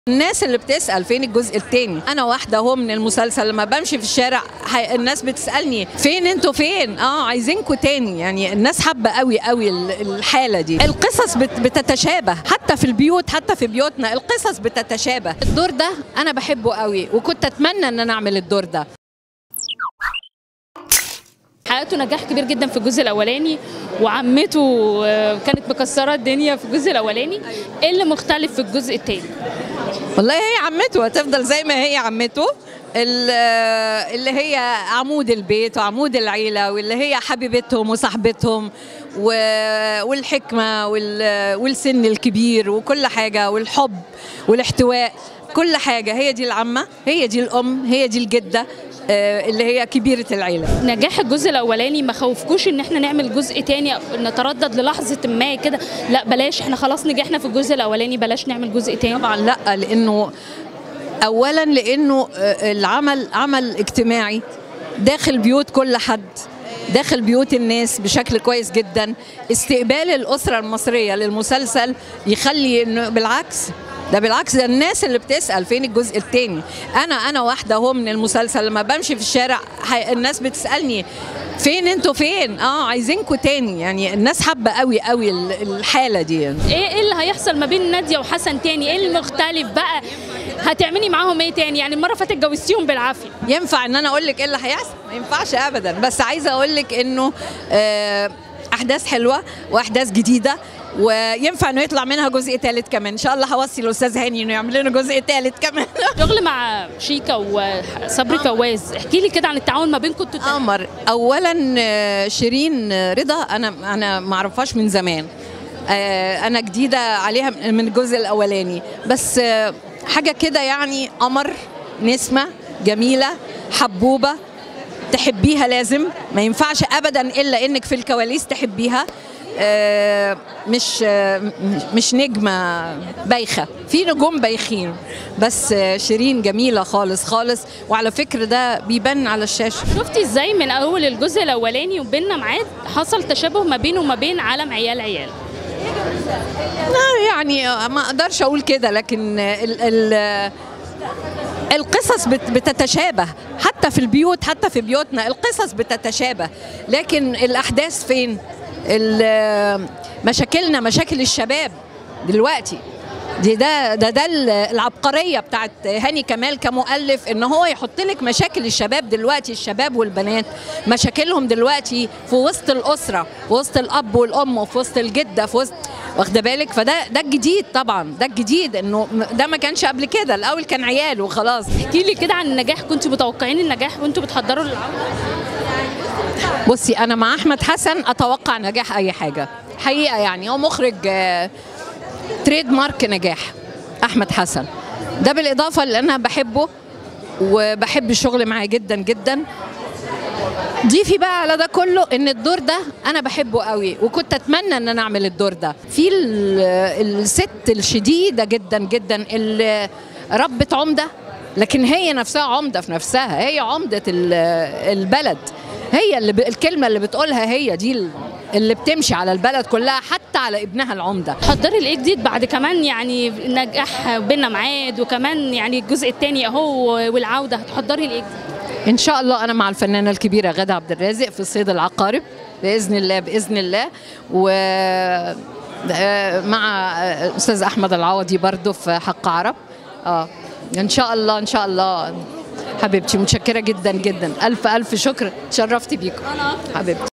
الناس اللي بتسأل فين الجزء التاني أنا واحدة اهو من المسلسل لما بمشي في الشارع ح- الناس بتسألني فين انتوا فين اه عايزينكوا تاني يعني الناس حابة قوي قوي ال- الحالة دي القصص بت- بتتشابه حتى في البيوت حتى في بيوتنا القصص بتتشابه الدور ده أنا بحبه قوي وكنت أتمنى أن أنا أعمل الدور ده حققتوا نجاح كبير جدا في الجزء الاولاني وعمته آه، كانت مكسره الدنيا في الجزء الاولاني ايه اللي مختلف في الجزء الثاني والله هي عمته هتفضل زي ما هي عمته ال- اللي هي عمود البيت وعمود العيلة واللي هي حبيبتهم وصاحبتهم و- والحكمة وال- والسن الكبير وكل حاجة والحب والاحتواء كل حاجة هي دي العمة هي دي الأم هي دي الجدة آه، اللي هي كبيرة العيلة نجاح الجزء الاولاني ما خوفكوش ان احنا نعمل جزء تاني أو نتردد للحظه ما كده لا بلاش احنا خلاص نجحنا في الجزء الاولاني بلاش نعمل جزء تاني طبعا لا لانه اولا لانه آه، العمل عمل اجتماعي داخل بيوت كل حد داخل بيوت الناس بشكل كويس جدا استقبال الاسره المصريه للمسلسل يخلي انه بالعكس ده بالعكس ده الناس اللي بتسال فين الجزء الثاني انا انا واحده اهو من المسلسل لما بمشي في الشارع ح- الناس بتسالني فين انتوا فين اه عايزينكوا تاني يعني الناس حابه قوي قوي ال- الحاله دي يعني. ايه ايه اللي هيحصل ما بين ناديه وحسن تاني ايه المختلف بقى هتعملي معاهم ايه تاني يعني المره اللي فاتت اتجوزتيهم بالعافيه ينفع ان انا اقول لك ايه اللي هيحصل ما ينفعش ابدا بس عايزه اقول لك انه آه، احداث حلوه واحداث جديده وينفع انه يطلع منها جزء ثالث كمان ان شاء الله هوصي الاستاذ هاني انه يعمل لنا جزء ثالث كمان شغل مع شيكا وصبري فواز احكي لي كده عن التعاون ما بينكم انتوا التلاتة. قمر اولا آه، شيرين رضا انا انا ما اعرفهاش من زمان آه، انا جديده عليها من الجزء الاولاني بس آه، حاجه كده يعني قمر نسمه جميله حبوبه تحبيها لازم ما ينفعش ابدا الا انك في الكواليس تحبيها آه، مش آه، م- مش نجمه بايخه في نجوم بايخين بس آه، شيرين جميله خالص خالص وعلى فكره ده بيبان على الشاشه شفتي ازاي من اول الجزء الاولاني وبيننا ميعاد حصل تشابه ما بينه وما بين عالم عيال عيال آه، يعني ما اقدرش اقول كده لكن ال ال القصص بت- بتتشابه حتى في البيوت حتى في بيوتنا القصص بتتشابه لكن الاحداث فين ال- مشاكلنا مشاكل الشباب دلوقتي دي ده ده ده ال- العبقريه بتاعت هاني كمال كمؤلف ان هو يحط لك مشاكل الشباب دلوقتي الشباب والبنات مشاكلهم دلوقتي في وسط الاسره في وسط الاب والام وفي وسط الجده في وسط واخده بالك فده ده الجديد طبعا ده الجديد انه م- ده ما كانش قبل كده الاول كان عيال وخلاص احكي لي كده عن النجاح كنت متوقعين النجاح وانتوا بتحضروا للعودة بصي انا مع احمد حسن اتوقع نجاح اي حاجه حقيقه يعني هو مخرج آه، تريد مارك نجاح احمد حسن ده بالاضافه لان انا بحبه وبحب الشغل معاه جدا جدا ضيفي بقى على ده كله ان الدور ده انا بحبه قوي وكنت اتمنى ان انا اعمل الدور ده في ال- الست الشديده جدا جدا اللي ربة عمده لكن هي نفسها عمده في نفسها هي عمده ال- البلد هي اللي ب... الكلمه اللي بتقولها هي دي ال- اللي بتمشي على البلد كلها حتى على ابنها العمده حضري الايه جديد بعد كمان يعني نجاح بينا ميعاد وكمان يعني الجزء الثاني اهو والعوده هتحضري الايه جديد ان شاء الله انا مع الفنانه الكبيره غاده عبد الرازق في صيد العقارب باذن الله باذن الله و آه، مع آه، استاذ احمد العوضي برضو في حق عرب اه ان شاء الله ان شاء الله حبيبتي متشكره جدا جدا الف الف شكر تشرفت بيكم حبيبتي